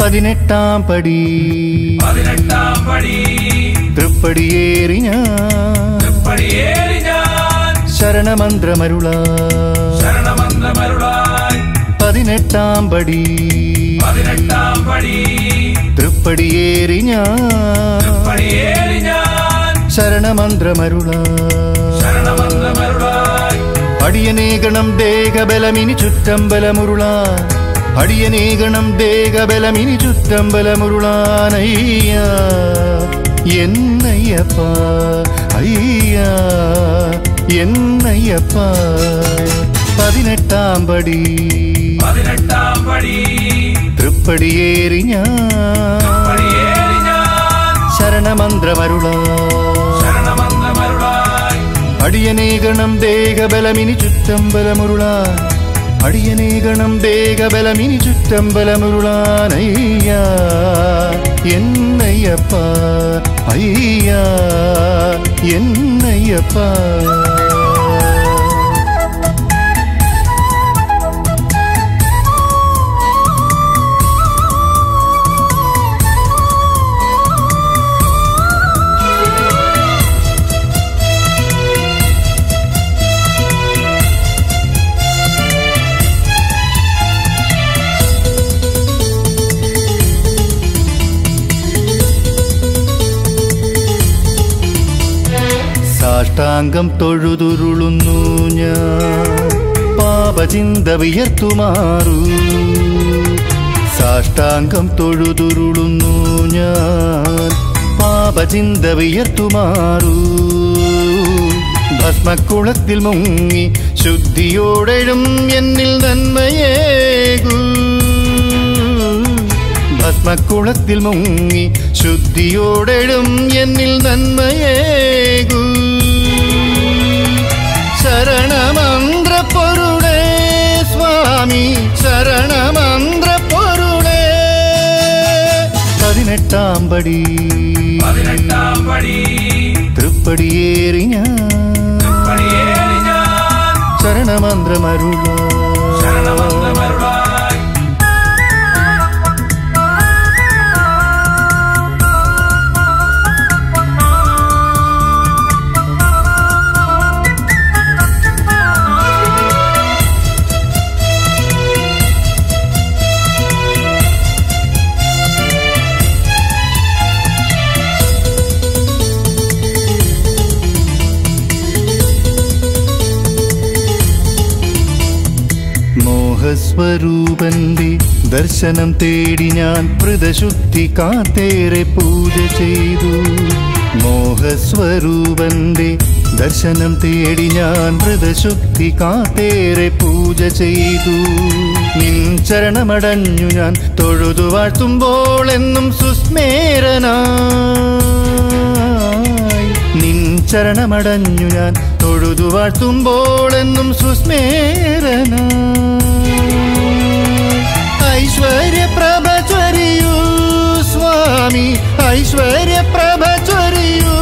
പതിനെട്ടാം പടി പതിനെട്ടാം പടി തൃപ്പടിയേറി ഞാൻ പടിയേറി ഞാൻ ശരണമന്ത്രമരുള ശരണമന്ത്രമരുളായി പതിനെട്ടാം പടി പതിനെട്ടാം പടി തൃപ്പടിയേറി ഞാൻ പടിയേറി ഞാൻ ശരണമന്ത്രമരുള ശരണമന്ത്രമരുളായി അടിയനേകണം ദേഹബലമിനി ചുറ്റമ്പലമുരുള അടിയനേകണം ദേഹബലമിനി ചുറ്റമ്പലമുരുളാനയ്യ എന്നയ്യപ്പ അയ്യ എന്നയ്യപ്പ പതിനെട്ടാം പടി പതിനെട്ടാം പടി തൃപ്പടിയേറി ഞാൻ പടിയേറി ഞാൻ ശരണമന്ത്രമരുള ശരണമന്ത്രമരുളായി അടിയനേകണം ദേഹബലമിനി ചുറ്റമ്പലമുരുള അടിയനേകണം ദേഹബലമിനി ചുറ്റമ്പലമുരുളാനയ്യ എന്നയ്യപ്പ അയ്യ എന്നയ്യപ്പ സാഷ്ടാംഗം തൊഴുതുരുളുന്നു ഞാൻ പാപചിന്ത വിയർത്തുമാറൂ സാഷ്ടാംഗം തൊഴുതുരുളുന്നു ഞാൻ പാപചിന്ത വിയർത്തുമാറൂ ഭസ്മക്കുളത്തിൽ മുങ്ങി ശുദ്ധിയോടെഴും എന്നിൽ നന്മയേകൂ ഭസ്മക്കുളത്തിൽ മുങ്ങി ശുദ്ധിയോടെഴും എന്നിൽ നന്മയേകൂ ശരണമന്ത്ര പൊരുളേ സ്വാമി ശരണമന്ത്ര പൊരുളേ പതിനെട്ടാം പടി പതിനെട്ടാം പടി തൃപ്പടിയേറി ഞാൻ പടിയേറി ഞാൻ ശരണമന്ത്രമരുള ശരണമന്ത്രമരുളായി മോഹസ്വരൂപന്റെ ദർശനം തേടി ഞാൻ മൃതശുദ്ധി കാത്തേറെ പൂജ ചെയ്തു മോഹസ്വരൂപന്റെ ദർശനം തേടി ഞാൻ മൃതശുദ്ധി കാത്തേറെ പൂജ ചെയ്തു നിൻ ചരണമടഞ്ഞു ഞാൻ തൊഴുതു വാഴ്ത്തുമ്പോൾ എന്നും സുസ്മേരനായി നിൻ ചരണമടഞ്ഞു ഞാൻ തൊഴുതു വാഴ്ത്തുമ്പോൾ എന്നും സുസ്മേരനായി ഐശ്വര്യപ്രഭ ചൊരിയൂ സ്വാമി ഐശ്വര്യപ്രഭ ചൊരിയൂ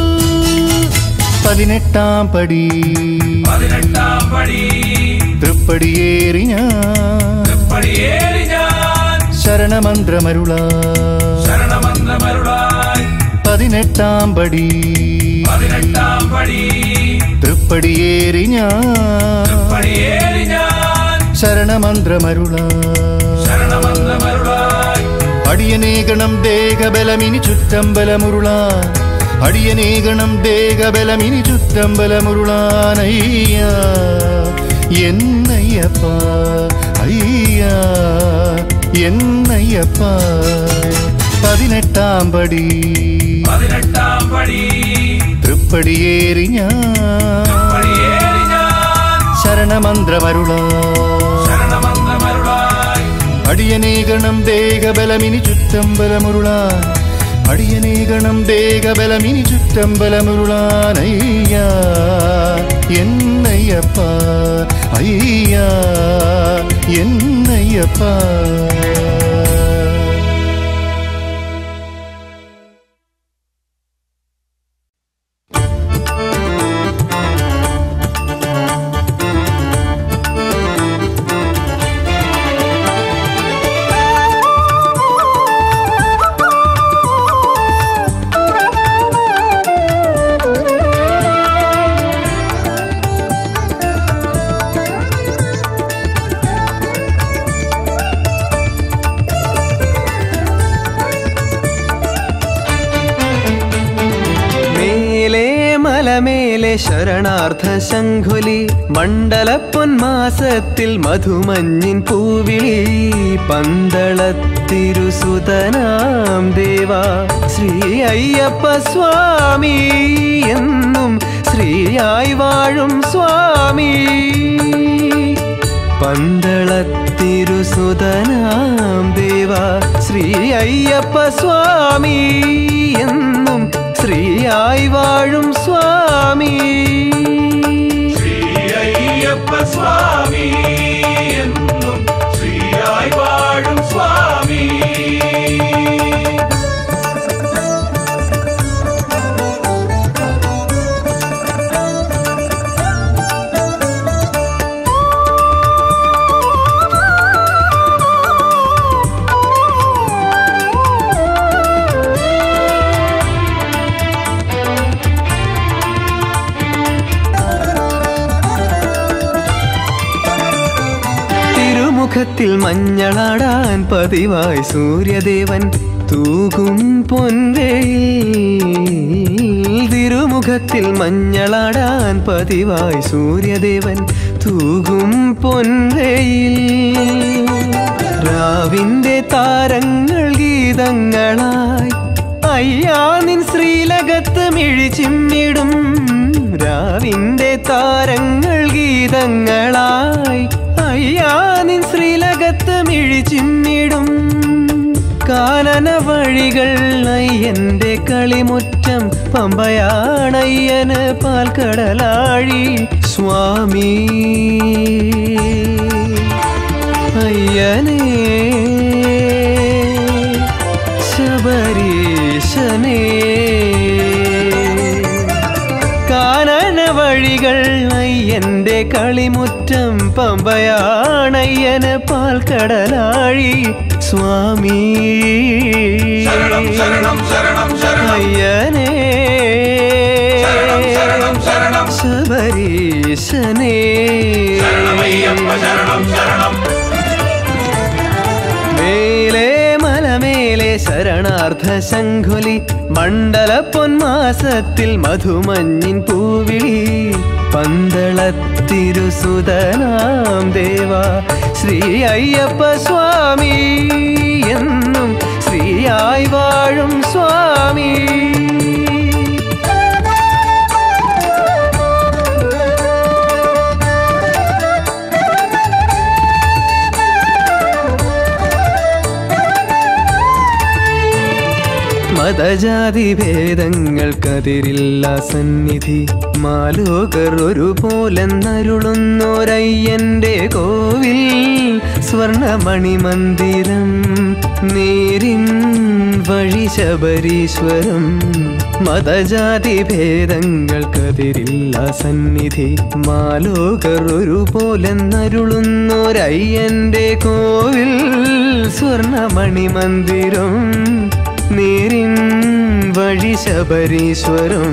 പതിനെട്ടാം പടി പതിനെട്ടാം പടി തൃപ്പടിയേറി ഞാൻ പടിയേറി ഞാൻ ശരണമന്ത്രമരുള ശരണമന്ത്രമരുളായി പതിനെട്ടാം പടി പതിനെട്ടാം പടി തൃപ്പടിയേറി ഞാൻ പടിയേറി ഞാൻ ശരണമന്ത്രമരുള ശരണമന്ത്രമരുളായി അടിയനേകണം ദേഹബലമിനി ചുറ്റമ്പലമുരുള അടിയനേകണം ദേഹബലമിനി ചുറ്റമ്പലമുരുളാനയ്യ എന്നയ്യപ്പ അയ്യ എന്നയ്യപ്പ പതിനെട്ടാം പടി പതിനെട്ടാം പടി തൃപ്പടിയേറി ഞാൻ പടിയേറി ഞാൻ ശരണമന്ത്രമരുള ശരണമന്ത്രമരുളായി അടിയനേകണം ദേഹബലമിനി ചുറ്റമ്പലമുരുള അടിയനേകണം ദേഹബലമിനി ചുറ്റമ്പലമുരുളാനയ്യ എന്നയ്യപ്പ അയ്യ എന്നയ്യപ്പ ആ ശരണാർത്ഥ ശംഖുലി മണ്ഡലപ്പൊന്മാസത്തിൽ മധുമഞ്ഞിൻ പൂവിളി പന്തളത്തിരുസുതനാം ദേവ ശ്രീ അയ്യപ്പ സ്വാമി എന്നും ശ്രീയായി വാഴും സ്വാമി പന്തളത്തിരുസുതനാം ദേവ ശ്രീ അയ്യപ്പ സ്വാമി എന്നും ശ്രീയായി വാഴും സ്വാമി ശ്രീ അയ്യപ്പ സ്വാമി എന്നും ശ്രീയായി വാഴും സ്വാമി തിരുമുഖത്തിൽ മഞ്ഞളാടാൻ പതിവായി സൂര്യദേവൻ തൂകും പൊൻവെയിൽ തിരുമുഖത്തിൽ മഞ്ഞളാടാൻ പതിവായി സൂര്യദേവൻ തൂകും പൊൻവെയിൽ രാവിന്റെ താരങ്ങൾ ഗീതങ്ങളായി അയ്യാ നിൻ ശ്രീലകത്ത് മിഴിച്ചിമ്മിടും രാവിന്റെ താരങ്ങൾ ഗീതങ്ങളായി അയ്യാ നിൻ ശ്രീലകത്ത് മിഴിച്ചിമ്മിടും കാനന വഴികൾ അയ്യന്റെ കളിമുറ്റം പമ്പയാണയ്യന് പാൽക്കടലാഴി സ്വാമി അയ്യനേ ശബരീശനേ കാനന വഴികൾ അയ്യന്റെ കളിമുറ്റം പമ്പയാണയ്യന് പാൽക്കടലാഴി സ്വാമി ശരണം ശരണം ശരണം ശരണം അയ്യനേ ശരണം ശരണം ശരണം ശബരീശനേ ശരണമയ്യപ്പ ശരണം ശരണം മേലേ മലമേലെ ശരണാർത്ഥ ശംഖുലി മണ്ഡല പൊന്മാസത്തിൽ മധുമഞ്ഞിൻ പൂവിളി പന്തളത്തിരുസുതനാം ദേവ ശ്രീ അയ്യപ്പ സ്വാമി എന്നും ശ്രീയായി വാഴും സ്വാമി മതജാതി ഭേദങ്ങൾക്കതിരില്ല സന്നിധി മാലോകർ ഒരുപോലെ നരുളുന്നോരയ്യന്റെ കോവിൽ സ്വർണമണി മന്ദിരം നേരിൻ വഴി ശബരീശ്വരം മതജാതി ഭേദങ്ങൾക്കതിരില്ല സന്നിധി മാലോകർ ഒരുപോലെ നരുളുന്നോരയ്യന്റെ കോവിൽ സ്വർണമണി മന്ദിരം നേരിൻ വഴി ശബരീശ്വരം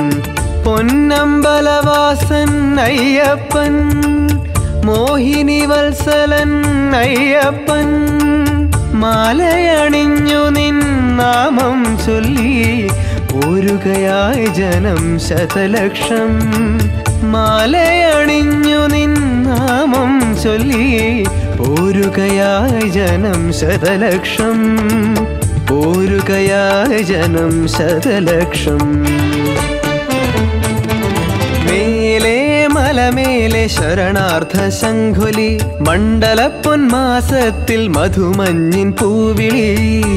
പൊന്നമ്പലവാസൻ അയ്യപ്പൻ മോഹിനി വത്സലൻ അയ്യപ്പൻ മാലയണിഞ്ഞു നിൻ നാമം ചൊല്ലി പോരുകയായി ജനം ശതലക്ഷം മാലയണിഞ്ഞു നിൻ നാമം ചൊല്ലി പോരുകയായി ജനം ശതലക്ഷം പോരുകയായി ജനം ശതലക്ഷം മേലേ മലമേലെ ശരണാർത്ഥ ശംഖുലി മണ്ഡല പൊന്മാസത്തിൽ മധുമഞ്ഞിൻ പൂവിളി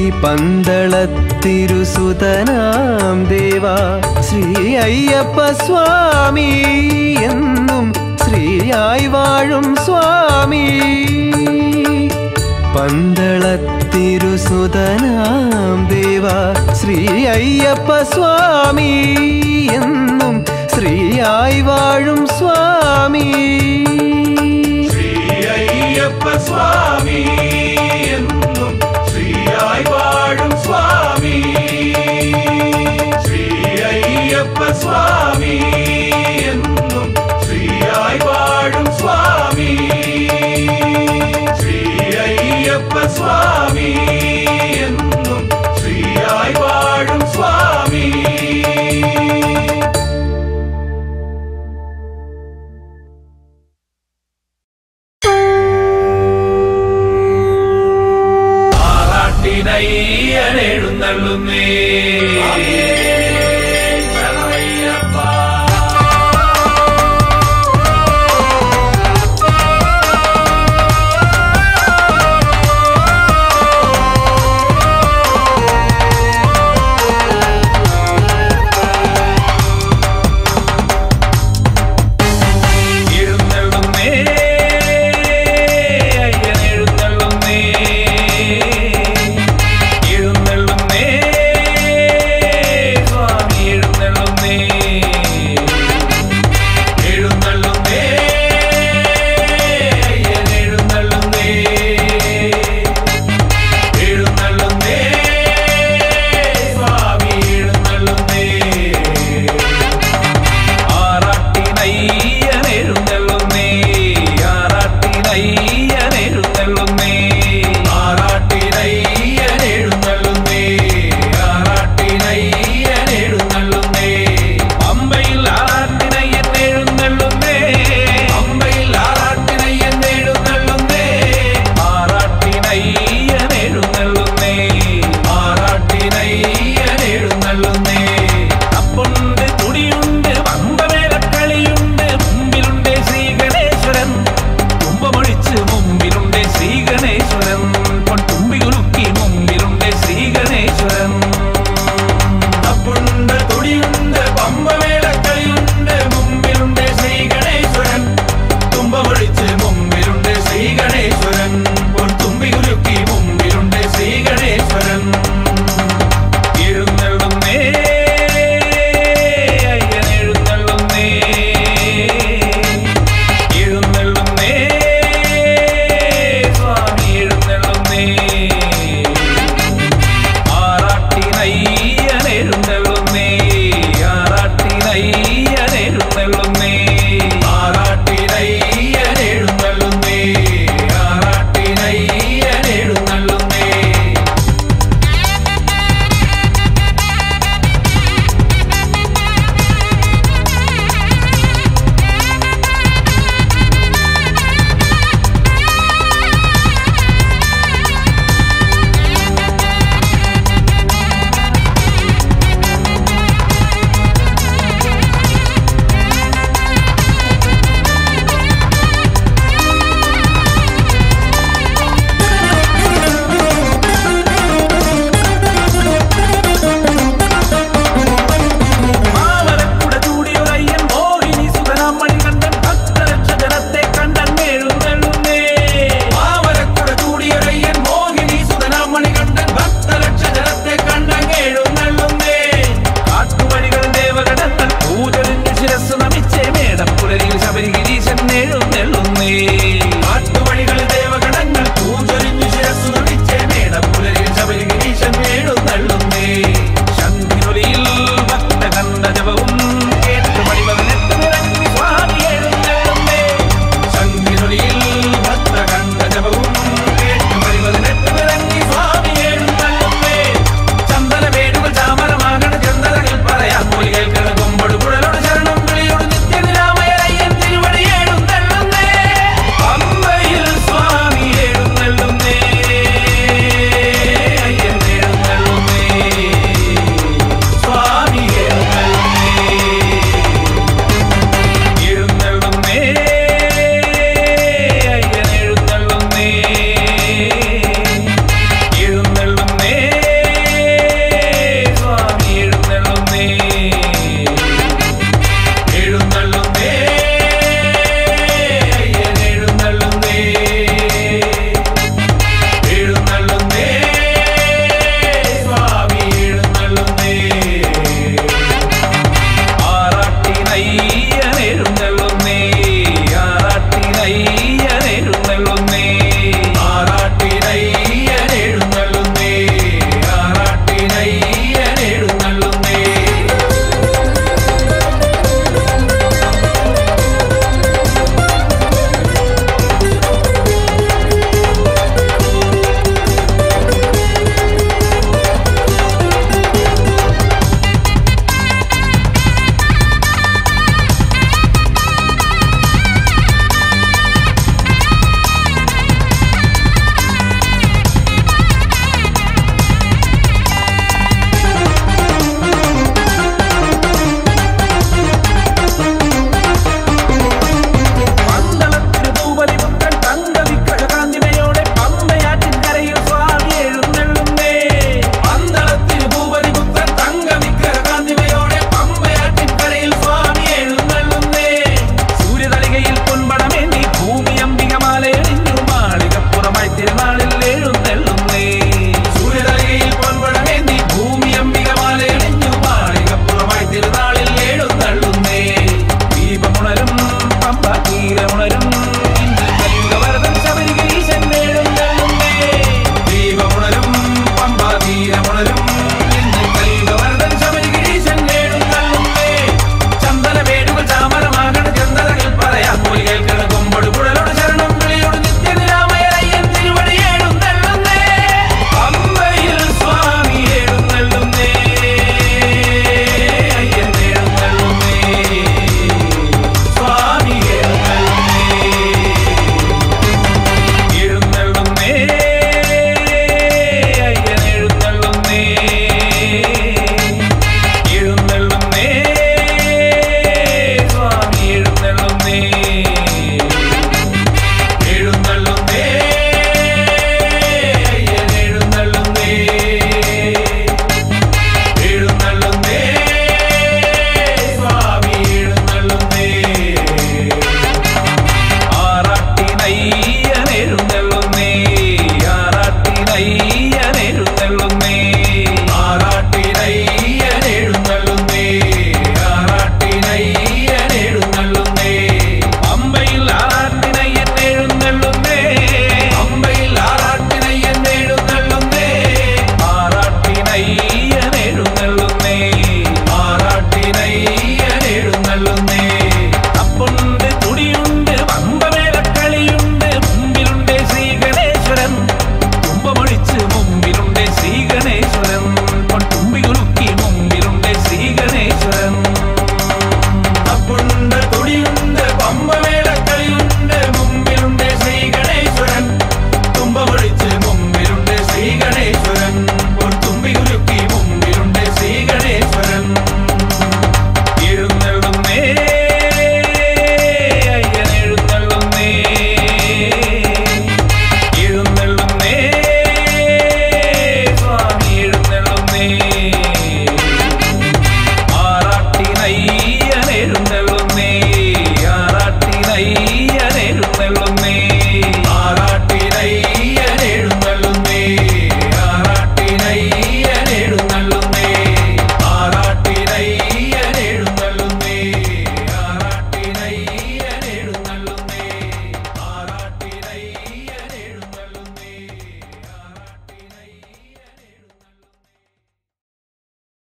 പന്തളത്തിരുസുതനാം ദേവ ശ്രീ അയ്യപ്പ സ്വാമി എന്നും ശ്രീയായി വാഴും സ്വാമി പന്തളത്തിരുസുതനാം ദേവ ശ്രീ അയ്യപ്പ സ്വാമി എന്നും ശ്രീയായി വാഴും സ്വാമി ശ്രീ അയ്യപ്പ സ്വാമി